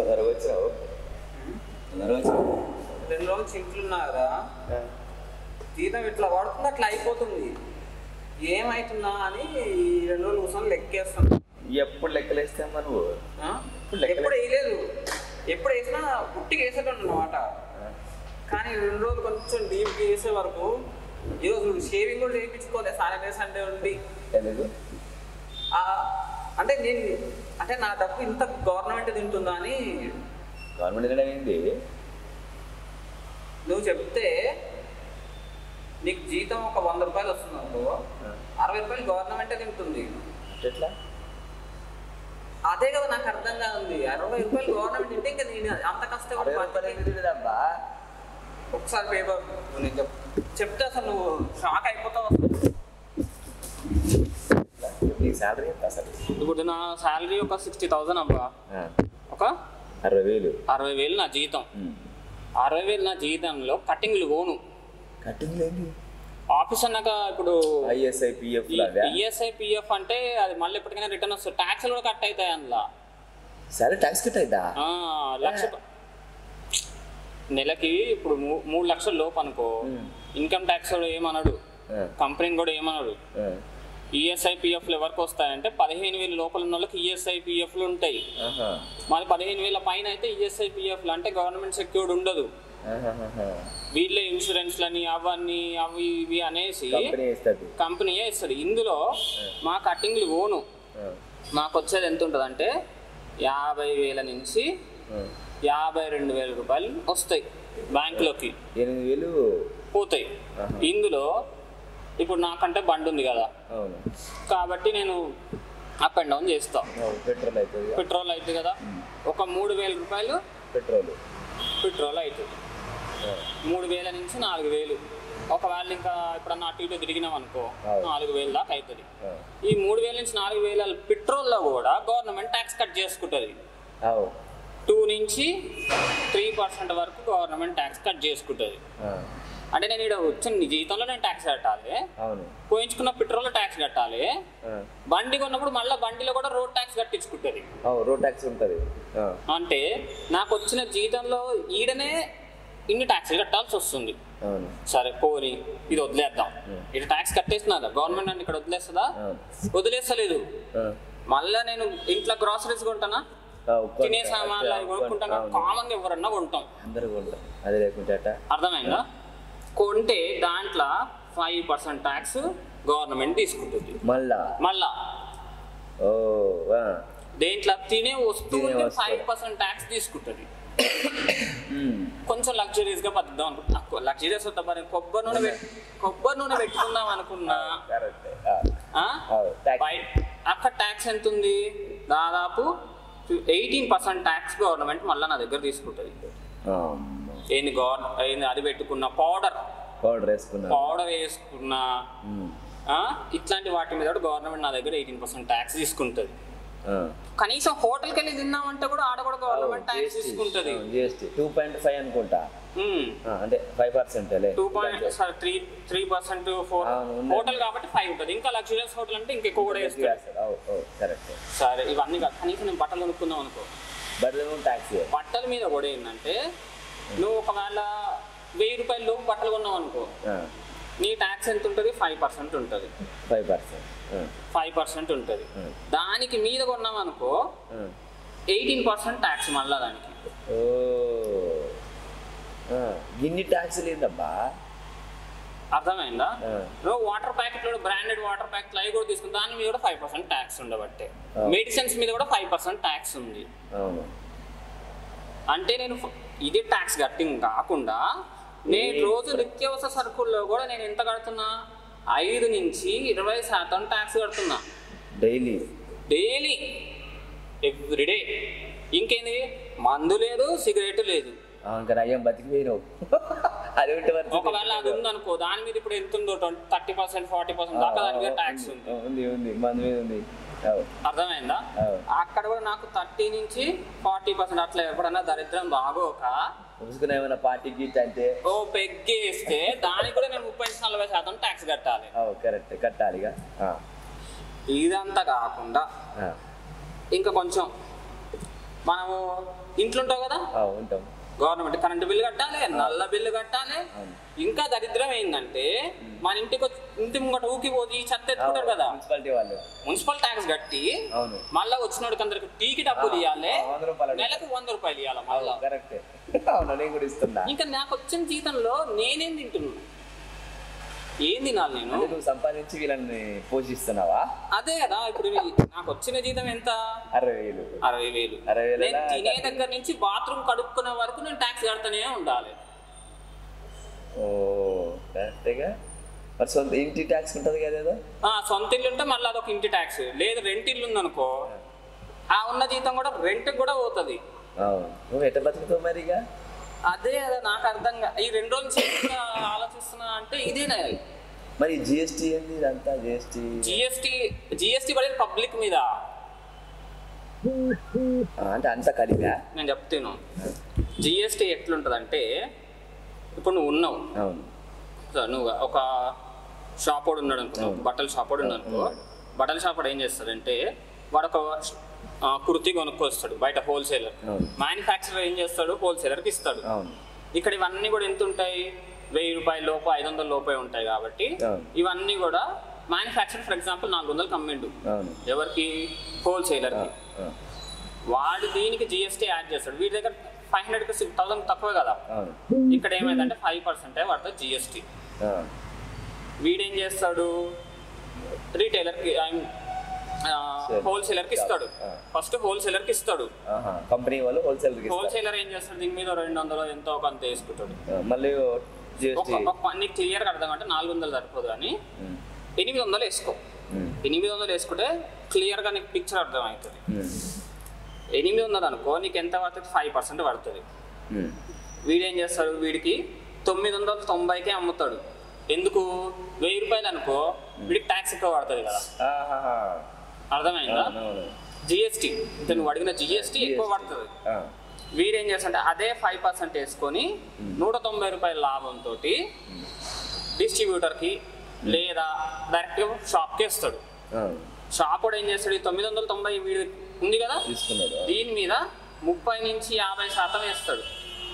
తొందరగా వచ్చినావు తొందరగా వచ్చినావు రెండు రోజులు చింట్లు ఉన్నా కదా జీతం ఇట్లా పడుతుంది అట్లా అయిపోతుంది ఏమైతుందా అని ఈ రెండు రోజులు కూర్చొని లెక్కేస్తున్నా ఎప్పుడు లెక్కలేస్తామా నువ్వు ఆ? ఇప్పుడు లెక్కలే- ఎప్పుడు వేయలేదు ఎప్పుడు వేసినా పుట్టికి వేసేటట్టు అనమాట కానీ రెండు రోజులు కొంచెం డీప్ వేసే వరకు ఈరోజు షేవింగ్ కూడా చేయించుకోలేదు సాటర్డే సండే ఉండి ఎందుకు ఆ, అంటే నేను అంటే నా డబ్బు ఇంత గవర్నమెంట్ తింటుందా అని గవర్నమెంట్ తినడం ఏంది నువ్వు చెప్తే నీకు జీతం ఒక వంద రూపాయలు వస్తుంది అనుకో అరవై రూపాయలు గవర్నమెంటే తింటుంది అంటే ఎట్లా అదే కదా నాకు అర్థం కాదు అరవై రూపాయలు గవర్నమెంట్ తింటే ఇంకా నేను అంత కష్టపడి అరవై రూపాయలు బతికి- ఎందుకు తినదబ్బా ఒకసారి పేపర్ నేను చెప్ చెప్తే అసలు నువ్వు షాక్ అయిపోతావు అసలు నీ శాలరీ ఎంత అసలు ఇప్పుడు నా శాలరీ ఒక సిక్స్టీ థౌసండ్ అబ్బా ఆ, ఒక అరవై వేలు అరవై వేలు నా జీతం ఉమ్. అరవై వేలు నా జీతంలో కటింగ్లు పోను కటింగ్ లేని ఆఫీస్ అన్నాక ఇప్పుడు ఐఎస్ఐ పిఎఫ్ లాగా ఈఎస్ఐ పిఎఫ్ అంటే అది మళ్ళీ ఎప్పటికైనా రిటర్న్ వస్తుంది ట్యాక్స్లు కూడా కట్ అవుతాయి అందులో సరే ట్యాక్స్ కట్ అయిద్దా ఆ, లక్ష నెలకి ఇప్పుడు మూ- మూడు లక్షల లోపు అనుకో ఉమ్. ఇన్కమ్ ట్యాక్స్ కూడా ఏమన్నాడు ఆ, కంపెనీని కూడా ఏమన్నాడు ఆ, ఈఎస్ఐ పిఎఫ్లు ఎవరికి వస్తాయంటే పదిహేను వేల లోపల ఉన్న వాళ్ళకి ఈఎస్ఐ పిఎఫ్లు ఉంటాయి ఆహా, మరి పదిహేను వేల పైన అయితే ఈఎస్ఐ పిఎఫ్లు అంటే గవర్నమెంట్ సెక్యూర్డ్ ఉండదు ఆహాహాహా. వీళ్ళే ఇన్సూరెన్స్లని అవన్నీ అవి ఇవి అనేసి కంపెనీ ఇస్తుంది కంపెనీయే ఇస్తుంది ఇందులో మా కటింగ్లు పోను ఆ, మాకు వచ్చేది ఎంత ఉంటుంది అంటే యాభై వేల నుంచి ఆ. యాభై రెండు వేల రూపాయలు వస్తాయి బ్యాంకులోకి ఎనిమిది వేలు పోతాయి ఆహా. ఇందులో ఇప్పుడు నాకంటే బండి ఉంది కదా అవును కాబట్టి నేను అప్ అండ్ డౌన్ చేస్తా అవును, పెట్రోల్ అవుతుంది పెట్రోల్ అవుతుంది కదా ఒక మూడు వేల రూపాయలు పెట్రోల్ పెట్రోల్ అవుతుంది ఆ, మూడు వేల నుంచి నాలుగు వేలు ఒకవేళ ఇంకా ఎప్పుడన్నా అటు ఇటు తిరిగినాం అనుకో అవును. నాలుగు వేలు దాకా అవుతుంది ఆ, ఈ మూడు వేల నుంచి నాలుగు వేల పెట్రోల్లో కూడా గవర్నమెంట్ ట్యాక్స్ కట్ చేసుకుంటుంది అవు టూ నుంచి త్రీ పర్సెంట్ వరకు గవర్నమెంట్ ట్యాక్స్ కట్ చేసుకుంటుంది ఆ, అంటే నేను ఇక్కడ వచ్చిన జీతంలో నేను ట్యాక్స్ కట్టాలి అవును పోయించుకున్న పెట్రోల్ ట్యాక్స్ కట్టాలి ఆ, బండి కొన్నప్పుడు మళ్ళీ బండిలో కూడా రోడ్ ట్యాక్స్ కట్టించుకుంటుంది అవు రోడ్ ట్యాక్స్ ఉంటుంది ఆ, అంటే నాకు వచ్చిన జీతంలో ఈడనే ఇన్ని ట్యాక్స్ కట్టాల్సి వస్తుంది అవును సరే పోని ఇది వదిలేద్దాం Hmm. ఇటు ట్యాక్స్ కట్టేస్తున్నా గవర్నమెంట్ నన్ను ఇక్కడ వదిలేస్తుందా అవును వదిలేస్తలేదు ఆ, మళ్ళా నేను ఇంట్లో గ్రాసరీస్ కొంటానా ఆ, ఒక్క- తినే సామాన్లు అవి కొనుక్కుంటాను అవును. కామన్ గా ఎవరన్నా కొంటాం అందరూ కొంటారు అది లేకుంటే అట్ట అర్థమైందా కొంటే దాంట్లో ఫైవ్ పర్సెంట్ ట్యాక్స్ గవర్నమెంట్ తీసుకుంటుంది మళ్ళా మళ్ళా ఓ ఆ, దేంట్లో తినే వస్తువు తినే వస్తువు. ఫైవ్ పర్సెంట్ ట్యాక్స్ తీసుకుంటుంది ఉమ్, కొంచెం లగ్జరీస్ గా బతుకుదాం అనుకుంటున్నా లగ్జరీస్ వద్దాం మరి కొబ్బరి నూనె పెట్- కొబ్బరి నూనె పెట్టుకుందాం అనుకున్నా కరెక్టే ఆ, ఆ? అవును, tax. బయట అక్కడ ట్యాక్స్ ఎంత ఉంది దాదాపు ఎయిటీన్ పర్సెంట్ ట్యాక్స్ గవర్నమెంట్ మళ్ళీ నా దగ్గర తీసుకుంటుంది అమ్మ. ఏంది గవర్న ఏంది అది పెట్టుకున్న పౌడర్ పౌడర్ వేసుకున్నా పౌడర్ వేసుకున్న ఉమ్, ఆ, ఇట్లాంటి వాటి మీద కూడా గవర్నమెంట్ నా దగ్గర ఎయిటీన్ పర్సెంట్ ట్యాక్స్ తీసుకుంటుంది ఆ. కనీసం హోటల్కి వెళ్ళి తిన్నామంటే కూడా ఆడ కూడా గవర్నమెంట్ ట్యాక్స్ తీసుకుంటుంది జిఎస్టీ టూ పాయింట్ ఫైవ్ అనుకుంటా ఆ, అంటే five percent two point three three percent four అవును, ఉంది. హోటల్ కాబట్టి ఫైవ్ ఉంటుంది ఇంకా లగ్జరియస్ హోటల్ అంటే ఇంకా ఎక్కువ కూడా వేస్తారు కరెక్ట్ సరే ఇవన్నీ కాదు కనీసం నేను బట్టలు కొనుక్కుందాం అనుకో బదులు ట్యాక్సీ బట్టల మీద కూడా ఏంటంటే నువ్వు ఒకవేళ వెయ్యి రూపాయల లోపు బట్టలు కొన్నావు అనుకో నీ ట్యాక్స్ ఎంత ఉంటుంది ఫైవ్ పర్సెంట్ ఉంటుంది ఫైవ్ పర్సెంట్ ఫైవ్ పర్సెంట్ ఉంటుంది Hmm. దానికి మీద కొన్నాం అనుకో ఎయిటీన్ పర్సెంట్ ట్యాక్స్ మళ్ళా దానికి ఓ ఆ, గిన్ని ట్యాక్స్ లేదబ్బా అర్థమైందా ఆ. నువ్వు వాటర్ ప్యాకెట్లు బ్రాండెడ్ వాటర్ ప్యాకెట్లు అవి కూడా తీసుకుని దాని మీద కూడా ఫైవ్ పర్సెంట్ ట్యాక్స్ ఉండబట్టే ఆ. మెడిసిన్స్ మీద కూడా ఫైవ్ పర్సెంట్ ట్యాక్స్ ఉంది అవును అంటే నేను ఫ- ఇది ట్యాక్స్ కట్టింగ్ కాకుండా నేను రోజు నిత్యావసర సరుకుల్లో కూడా నేను ఎంత కడుతున్నా ఐదు నుంచి ఇరవై శాతం ట్యాక్స్ కడుతున్నా డైలీ డైలీ ఎవ్రీడే ఇంకేంది మందు లేదు సిగరెట్ లేదు ఇంకా అయ్యాం బతికిపోయినావు అది ఉంటే వరకు ఒకవేళ అది ఉందనుకో దాని మీద ఇప్పుడు ఎంత ఉందో థర్టీ పర్సెంట్ ఫార్టీ పర్సెంట్ దాకా దాని మీద ట్యాక్స్ ఉంది ఉంది ఉంది మంది మీద ఉంది అవు, అర్థమైందా అవు. అక్కడ కూడా నాకు థర్టీ నుంచి ఫార్టీ పర్సెంట్ అట్లా ఎప్పుడన్నా దరిద్రం బాగోక చూసుకున్న ఏమైనా పార్టీ గీట్ అంటే ఓ పెగ్గేస్తే దానికి కూడా నేను ముప్పై నుంచి నలభై శాతం ట్యాక్స్ కట్టాలి అవు కరెక్ట్ కట్టాలిగా ఆ, ఇదంతా కాకుండా ఆ, ఇంకా కొంచెం మనము ఇంట్లో ఉంటావు కదా ఆ, ఉంటాం గవర్నమెంట్ కరెంటు బిల్లు కట్టాలి నల్ల బిల్లు కట్టాలి అవును. ఇంకా దరిద్రం ఏంటంటే మన ఇంటికి వచ్చి- ఇంటి ముంగట ఊకి పోయి చెత్త ఎత్తుకుంటారు కదా మున్సిపాలిటీ వాళ్ళు మున్సిపల్ ట్యాక్స్ కట్టి అవును మళ్ళా వచ్చినోడికి అందరికి టీకి డబ్బులు ఇవ్వాలి ఆ, వంద రూపాయలు అడుగుతారు. నెలకు వంద రూపాయలు ఇవ్వాలి మళ్ళా కరెక్ట్ అవును నేను కూడా ఇస్తున్నా ఇంకా నాకు వచ్చిన జీతంలో నేనేం తింటున్నా ఏం తినాలి నేను అంటే నువ్వు సంపాదించి వీళ్ళని పోషిస్తున్నావా అదే కదా ఇప్పుడు ఈ- నాకు వచ్చిన జీతం ఎంత అరవై వేలు అరవై వేలు అరవై వేలు నేను ఎలా తినే దగ్గర నుంచి బాత్రూమ్ కడుక్కునే వరకు నేను ట్యాక్స్ కడతానే ఉండాలి ఓ కరెక్ట్గా మరి సొంత ఇంటి ట్యాక్స్ ఉంటుంది కదా ఏదో ఆ, సొంత ఇల్లు ఉంటే మళ్ళీ అదొక ఇంటి ట్యాక్స్ లేదు రెంట్ ఇల్లు ఉందనుకో ఆ ఉన్న జీతం కూడా రెంట్ కూడా పోతుంది అవును నువ్వు ఎట్ట బతుకుతావు మరి ఇక అదే అదే నాకు అర్థం కా ఈ రెండు రోజులు చేయకుండా ఆలోచిస్తున్నా అంటే ఇదేనా మరి జిఎస్టీ ఏంది ఇదంతా జిఎస్టీ జిఎస్టీ జిఎస్టీ పడేది పబ్లిక్ మీద అంటే అంతా కలిగా నేను చెప్తాను జిఎస్టీ ఎట్లుంటుందంటే ఇప్పుడు నువ్వు ఉన్నావు అవును సో నువ్వు ఒక షాప్ వాడు ఉన్నాడు అనుకో అవును. బట్టల షాప్ వాడు ఉన్నాడు అనుకో బట్టల షాప్ వాడు ఏం చేస్తాడంటే వాడు ఒక ఆ, కుర్తీ కొనుక్కొస్తాడు బయట హోల్సేలర్ అవును. మ్యానుఫ్యాక్చరర్ ఏం చేస్తాడు హోల్సేలర్కి ఇస్తాడు అవును ఇక్కడ ఇవన్నీ కూడా ఎంత ఉంటాయి వెయ్యి రూపాయల లోపు ఐదు వందల లోపే ఉంటాయి కాబట్టి అవును. ఇవన్నీ కూడా మ్యానుఫ్యాక్చర్ ఫర్ ఎగ్జాంపుల్ నాలుగు వందలు అమ్మిండు అవును ఎవరికి హోల్సేలర్కి ఆ, వాడు దీనికి జిఎస్టీ యాడ్ చేస్తాడు వీడి దగ్గర ఫైవ్ హండ్రెడ్కి సిక్స్ థౌసండ్ తక్కువే కదా అవును ఇక్కడ ఏమైందంటే ఫైవ్ పర్సెంటే పడుతుంది జిఎస్టీ ఆ, వీడేం చేస్తాడు రీటైలర్కి Sure. హోల్సేలర్కి ఇస్తాడు ఆ. ఫస్ట్ హోల్సేలర్కి ఇస్తాడు ఆహా. కంపెనీ వాళ్ళు హోల్సేల్ ఇస్తారు హోల్సేలర్ ఏం చేస్తాడు దీని మీద రెండు వందలు ఎంతో కొంత వేసుకుంటాడు ఆ, మళ్ళీ ఒక జిఎస్టీ ఒక నీకు క్లియర్గా అర్థం అంటే నాలుగు వందలు సరిపోదు కానీ ఎనిమిది వందలు వేసుకో ఎనిమిది వందలు వేసుకుంటే క్లియర్గా నీకు పిక్చర్ అర్థం అవుతుంది ఎనిమిది వందలు అనుకో నీకు ఎంత పడుతుంది ఫైవ్ పర్సెంట్ పడుతుంది వీడేం చేస్తాడు వీడికి తొమ్మిది వందల తొంభైకే అమ్ముతాడు ఎందుకు వెయ్యి రూపాయలు అనుకో వీడికి ట్యాక్స్ ఎక్కువ పడుతుంది కదా అర్థమైందా అవునవును జిఎస్టీ అంటే నువ్వు అడిగిన జిఎస్టీ ఎక్కువ పడుతుంది ఆ, వీడేం చేస్తాడంటే అదే ఫైవ్ పర్సెంట్ వేసుకొని నూట తొంభై రూపాయల లాభంతో డిస్ట్రిబ్యూటర్కి లేదా డైరెక్ట్గా షాప్కి ఇస్తాడు అవును. షాప్ వాడు ఏం చేస్తాడు ఈ తొమ్మిది వందల తొంభై వీడి ఉంది కదా తీసుకున్నాడు దీని మీద ముప్పై నుంచి యాభై శాతం వేస్తాడు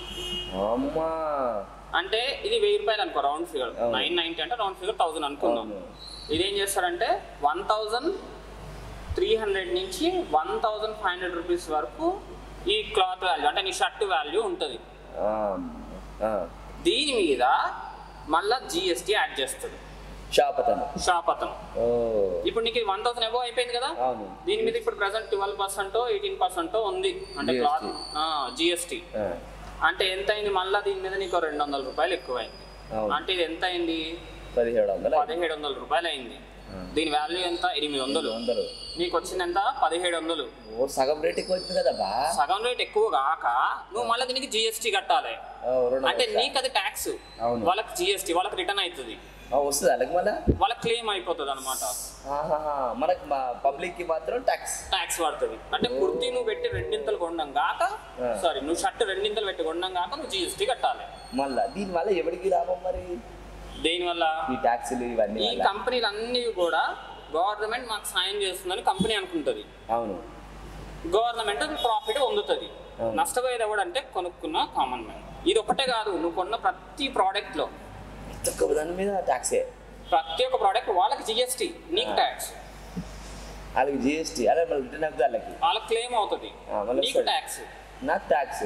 అమ్మా అంటే ఇది వెయ్యి రూపాయలు అనుకో రౌండ్ ఫిగర్ అవును. నైన్ నైన్టీ అంటే రౌండ్ ఫిగర్ థౌసండ్ అనుకుందాం అవును. ఇదేం చేస్తాడంటే వన్ థౌజండ్ త్రీ హండ్రెడ్ నుంచి one thousand five hundred rupees వరకు ఈ క్లాత్ వాల్యూ అంటే నీ షర్ట్ వాల్యూ ఉంటుంది ఆ, ఆ. దీని మీద మళ్ళా జిఎస్టీ యాడ్ చేస్తాడు షాప్ అతను షాప్ అతను ఓ ఇప్పుడు నీకు వన్ థౌసండ్ అబో అయిపోయింది కదా అవును దీని మీద ఇప్పుడు present twelve percent eighteen percent ఉంది అంటే GST. క్లాత్ జిఎస్టీ ఆ, అంటే ఎంత అయింది మళ్ళీ దీని మీద నీకు రెండు వందల రూపాయలు ఎక్కువైంది అవును. అంటే ఇది ఎంత అయింది పదిహేడు వందలు పదిహేడు వందల రూపాయలు అయింది ఆ. దీని వాల్యూ ఎంత ఎనిమిది వందలు వందలు నీకు వచ్చింది ఎంత పదిహేడు వందలు ఓ సగం రేట్ ఎక్కువ వచ్చింది కదా బా సగం రేట్ ఎక్కువ కాక నువ్వు మళ్ళీ దీనికి జిఎస్టీ కట్టాలి ఓ, రెండు అంటే వందలు. నీకు అది ట్యాక్స్ అవును. వాళ్ళకి జిఎస్టీ వాళ్ళకి రిటర్న్ అవుతుంది ఆ, వస్తుంది అలాగే మళ్ళా వాళ్ళకి క్లెయిమ్ అయిపోతుంది అనమాట ఆహాహా. మనకు మా పబ్లిక్ కి మాత్రం ట్యాక్స్ ట్యాక్స్ పడుతుంది అంటే కుర్తీ నువ్వు పెట్టి రెండింతలు కొనడం కాక ఆ. సారీ నువ్వు షర్ట్ రెండింతలు పెట్టి కొనడం కాక నువ్వు జిఎస్టీ కట్టాలి మళ్ళా దీని వల్ల ఎవరికి లాభం మరి దేనివల్ల ఈ ట్యాక్సీలు ఇవన్నీ ఈ వల్ల కంపెనీలు అన్నీ కూడా గవర్నమెంట్ మాకు సాయం చేస్తుందని కంపెనీ అనుకుంటుంది అవును గవర్నమెంట్ ప్రాఫిట్ పొందుతుంది అవును. నష్టపోయేది ఎవడంటే కొనుక్కున్న కామన్ మ్యాన్ ఇది ఒకటే కాదు నువ్వు కొన్న ప్రతి ప్రోడక్ట్ లో తక్కువ దాని మీద ట్యాక్సే ప్రతి ఒక్క ప్రోడక్ట్ వాళ్ళకి జిఎస్టీ నీకు ఆ. ట్యాక్స్ వాళ్ళకి జిఎస్టీ అదే మళ్ళీ రిటర్న్ అవుతుంది వాళ్ళకి వాళ్ళకి క్లెయిమ్ అవుతుంది ఆ, మళ్ళీ నీకు వస్తది. ట్యాక్స్ నాకు ట్యాక్స్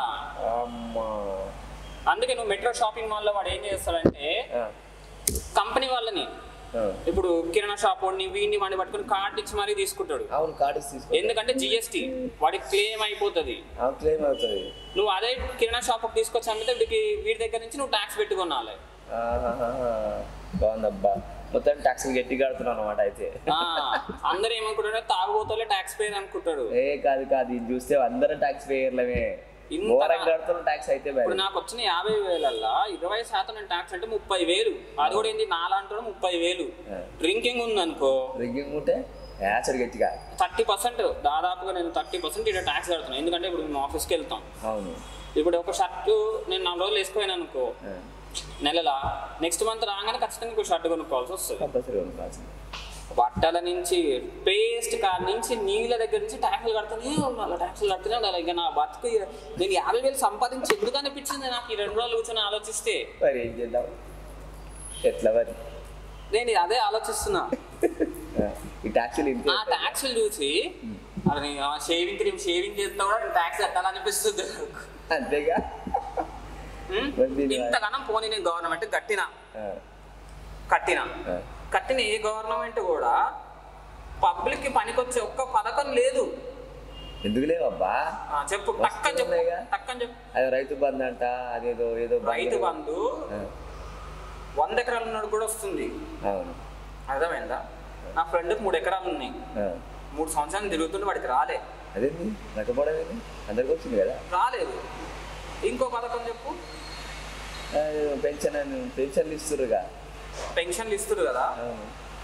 అమ్మా అందుకే నువ్వు మెట్రో షాపింగ్ మాల్లో వాడు ఏం చేస్తాడంటే ఆ, కంపెనీ వాళ్ళని ఆ. ఇప్పుడు కిరాణా షాప్ వాడిని వీడిని వాడిని పట్టుకుని కార్డు ఇచ్చి మరీ తీసుకుంటాడు అవును కార్డు తీసుకో ఎందుకంటే జిఎస్టీ వాడికి క్లెయిమ్ అయిపోతుంది అవును క్లెయిమ్ అవుతుంది నువ్వు అదే కిరాణా షాప్కి తీసుకొచ్చి అమ్మితే వీడికి వీడి దగ్గర నుంచి నువ్వు ట్యాక్స్ పెట్టుకున్నాలి ఆహాహాహా. బాగుందబ్బా మొత్తం ట్యాక్సీలు గట్టి కడుతున్నాను అనమాట అయితే ఆ, అందరూ ఏమనుకుంటారు తాగుబోతలే ట్యాక్స్ పేరు అనుకుంటాడు ఏ కాదు కాదు ఇది చూస్తే అందరం ట్యాక్స్ పేయర్లమే ఇంత ఘోరంగా కడుతున్న ట్యాక్స్ అయితే ఇప్పుడు మరి నాకు వచ్చిన యాభై వేలల్లా ఇరవై శాతం నేను ట్యాక్స్ అంటే ముప్పై వేలు అది కూడా ఏంది నాలంటాడు ముప్పై వేలు ఆ. డ్రింకింగ్ ఉందనుకో రింగింగ్ ఉంటే యాచడు గట్టిగా థర్టీ పర్సెంట్ దాదాపుగా నేను థర్టీ పర్సెంట్ ఇక్కడ ట్యాక్స్ కడుతున్నాను ఎందుకంటే ఇప్పుడు మేము ఆఫీస్కి వెళ్తాం అవును ఇప్పుడు ఒక షర్ట్ నేను నాలుగు రోజులు వేసుకోయాను అనుకో ఆ. నెలలా నెక్స్ట్ మంత్ రాగానే ఖచ్చితంగా ఇంకో షర్ట్ కొనుక్కోవాల్సి వస్తుంది కంపల్సరీ కొనుక్కోవాల్సింది బట్టల నుంచి పేస్ట్ కాడ నుంచి నీళ్ళ దగ్గర నుంచి ట్యాక్స్లు కడుతూనే ఉండాలి ట్యాక్స్లు కడుతూనే ఉండాలి ఇంకా నా బతుకు నేను యాభై వేలు సంపాదించి ఎందుకు అనిపించింది నాకు ఈ రెండు రోజులు కూర్చొని ఆలోచిస్తే మరి ఏం చేద్దాం ఎట్లా మరి నేను అదే ఆలోచిస్తున్నా ఆ, ఈ ట్యాక్సీలు ఇంతే ఆ ట్యాక్స్లు చూసి అది షేవింగ్ క్రీమ్ షేవింగ్ చేస్తా కూడా నేను ట్యాక్స్ కట్టాలనిపిస్తుంది నాకు. అంతేగా ఉమ్? మరి దీని ఇంతగానం పోనీ నేను గవర్నమెంట్ కట్టిన ఆ, కట్టిన ఆ. కట్టిన ఏ గవర్నమెంట్ కూడా పబ్లిక్ కి పనికొచ్చే ఒక్క పథకం లేదు ఎందుకు లేవబ్బా ఆ, చెప్పు టక్కని చెప్పు వస్తున్నాయిగా. టక్కని చెప్పు అది రైతు బంధు అంట అదేదో ఏదో బంధు. రైతు బంధు ఆ, వంద ఎకరాలు ఉన్నాడు కూడా వస్తుంది అవును అర్థమైందా నా ఫ్రెండ్కి మూడు ఎకరాలు ఉన్నాయి ఆ, మూడు సంవత్సరాలు తిరుగుతుంటే వాడికి రాలే అదేంది నచ్చపోవడం ఏంది అందరికి వచ్చింది కదా రాలేదు ఇంకో పథకం చెప్పు ఆ, పెన్షన్ అని పెన్షన్లు ఇస్తుర్రుగా పెన్షన్లు ఇస్తారు కదా అవును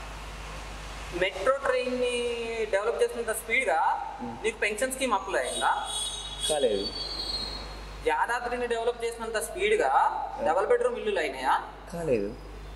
మెట్రో ట్రైన్ ని డెవలప్ చేసినంత స్పీడ్ గా నీకు పెన్షన్ స్కీమ్ అప్లై అయిందా కాలేదు యాదాద్రిని డెవలప్ చేసినంత స్పీడ్ గా డబల్ బెడ్రూమ్ ఇల్లులు అయినాయా కాలేదు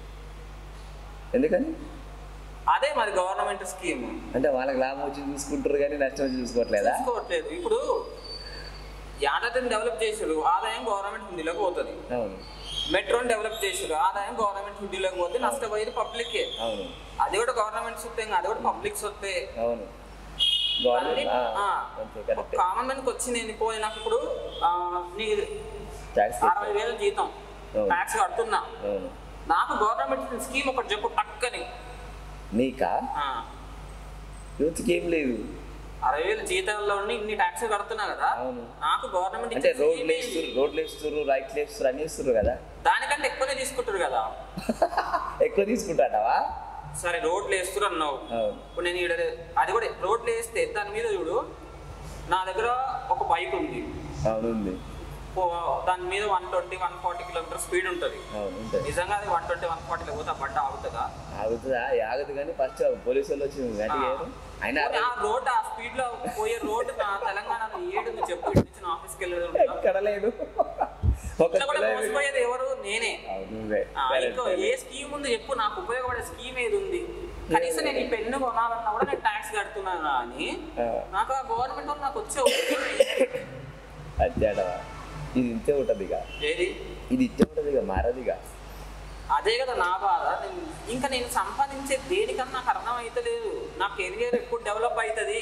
ఎందుకని అదే మరి గవర్నమెంట్ స్కీమ్ అంటే వాళ్ళకి లాభం వచ్చి చూసుకుంటారు కానీ నష్టం వచ్చి చూసుకోవట్లేదా చూసుకోవట్లేదు ఇప్పుడు యాదాద్రిని డెవలప్ చేసారు ఆదాయం గవర్నమెంట్ హుండీలోకి పోతుంది అవును మెట్రోని డెవలప్ చేసారు ఆదాయం గవర్నమెంట్ హుండీలోకి పోతే నష్టపోయేది పబ్లికే అవును అది కూడా గవర్నమెంట్ సొత్తే ఇంకా అది కూడా పబ్లిక్ సొత్తే అవును అన్ని గవర్నమెంట్ అంతే కరెక్ట్ కామన్ మ్యాన్కి వచ్చి నేను పోయి నాకు ఇప్పుడు ఆ, నీ ట్యాక్స్ అరవై వేలు జీతం అవును. ట్యాక్స్ కడుతున్నా అవును నాకు గవర్నమెంట్ స్కీమ్ ఒకటి చెప్పు టక్కని నీకా ఆ, యూత్కి ఏం లేదు అరవై వేలు జీతాల్లో ఉండి ఇన్ని ట్యాక్స్ కడుతున్నా కదా అవును. నాకు గవర్నమెంట్ అంటే ఇచ్చే రోడ్లు scheme వేస్తున్నారు ఏంది? రోడ్లు వేస్తున్నారు రైట్లు వేస్తున్నారు అన్ని వేస్తున్నారు కదా దానికంటే ఎక్కువనే తీసుకుంటారు కదా ఎక్కువ తీసుకుంటావా సరే రోడ్లు వేస్తున్నారు అన్నావు అవును ఇప్పుడు నేను ఈడ అది కూడా రోడ్లు వేస్తే దాని మీద చూడు నా దగ్గర ఒక బైక్ ఉంది అవును ఉంది ఓ- దాని మీద one twenty one forty kilometre speed ఉంటుంది అవును ఉంటుంది నిజంగా అది వన్ ట్వంటీ వన్ ఫార్టీలో పోతే ఆ బండ ఆగుతుందా ఆగుతుందా ఆగదు కానీ ఫస్ట్ పోలీసు వాళ్ళు వచ్చి గట్టిగా అయినా పోనీ ఆ రోడ్ ఆ స్పీడ్ లో పోయే రోడ్ నా తెలంగాణలో ఏడు నువ్వు చెప్పు ఇటు నుంచి నా ఆఫీస్కి వెళ్ళేది ఎక్కడ లేదు ఒక ఇట్లా కూడా కిలోమీటర్- మోసపోయేది ఎవరు నేనే అవును, నువ్వే. ఆ, Correct, ఇంకో correct. ఏ స్కీమ్ ఉంది చెప్పు నాకు ఉపయోగపడే స్కీమ్ ఏది ఉంది కనీసం నేను ఈ పెన్ను కొనాలన్నా కూడా నేను ట్యాక్స్ కడుతున్నాను కానీ ఆ, నాకు ఆ గవర్నమెంట్ వాళ్ళు నాకు వచ్చే ఉపయోగం ఏంటి? అద్దాడవా ఇది ఇంతే ఉంటుంది ఇక ఏది ఇది ఇంతే ఉంటుంది ఇక మారదిగా అదే కదా నా బాధ నేను ఇంకా నేను సంపాదించే దేనికన్నా నాకు అర్థం అవుతలేదు నా కెరియర్ ఎప్పుడు డెవలప్ అవుతుంది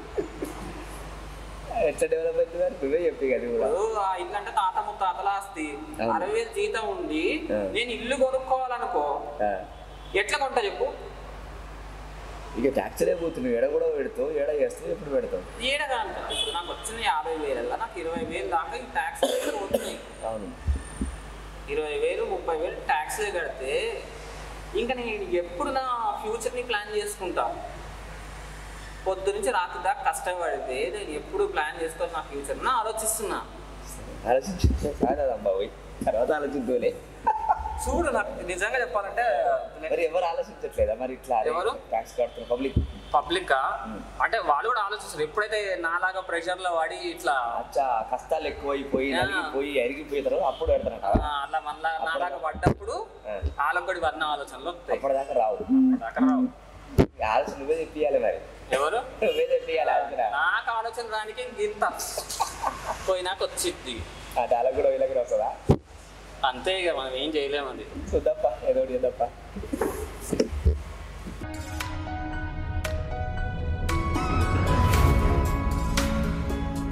ఎట్లా డెవలప్ అవుతుంది అని నువ్వే చెప్పి కదా కూడా ఇప్పుడు ఆ ఇల్లు అంటే తాత ముత్తాతల ఆస్తి అవును. అరవై వేలు జీతం ఉంది ఆ. నేను ఇల్లు కొనుక్కోవాలనుకో ఆ, ఎట్లా కొంటా చెప్పు ఇక ట్యాక్సీలే పోతున్నావు ఎడ కూడా పెడతావు ఎడ చేస్తావు ఎప్పుడు పెడతావు ఏడగా అంట ఇప్పుడు నాకు వచ్చిన యాభై వేలల్లో నాకు ఇరవై వేలు దాకా ఈ ట్యాక్స్ పోతున్నాయి అవును ఇరవై వేలు ముప్పై వేలు ట్యాక్స్ కడితే ఇంకా నేను ఎప్పుడు నా ఫ్యూచర్ని ప్లాన్ చేసుకుంటా పొద్దు నుంచి రాత్రి దాకా కష్టపడితే నేను ఎప్పుడు ప్లాన్ చేసుకోవాలి నా ఫ్యూచర్ నా ఆలోచిస్తున్నా ఆలోచించు కాదమ్మా పోయి తర్వాత ఆలోచిద్దులే చూడు నాకు నిజంగా చెప్పాలంటే మరి ఎవరు ఆలోచించట్లేదా మరి ఇట్లా ఎవరు? ట్యాక్స్ కడుతున్నారు పబ్లిక్ పబ్లిక్ అంటే వాళ్ళు కూడా ఆలోచిస్తారు ఎప్పుడైతే నాలాగా ప్రెషర్ లో పడి ఇట్లా అచ్చా కష్టాలు ఎక్కువైపోయి ఆ. నలిగిపోయి అరిగిపోతారు అప్పుడు పెడతారట ఆ, అలా మళ్ళా నాలాగా పడ్డప్పుడు ఆ. వాళ్ళకి కూడా ఇవన్నీ ఆలోచనలు వస్తాయి అప్పటిదాకా రావు అక్కడ రావు ఈ ఆలోచన నువ్వే తెప్పియాలి మరి ఎవరు నువ్వే తెప్పియాలి ఆలోచన నాకు ఆలోచన రానికి గింత పోయినాక వచ్చింది ఆ డైలాగ్ కూడా వీళ్ళకి కూడా వస్తుందా అంతే ఇక మనం ఏం చేయలేము అది చూద్దాప్ప ఏదో ఒకటి చేద్దాప్ప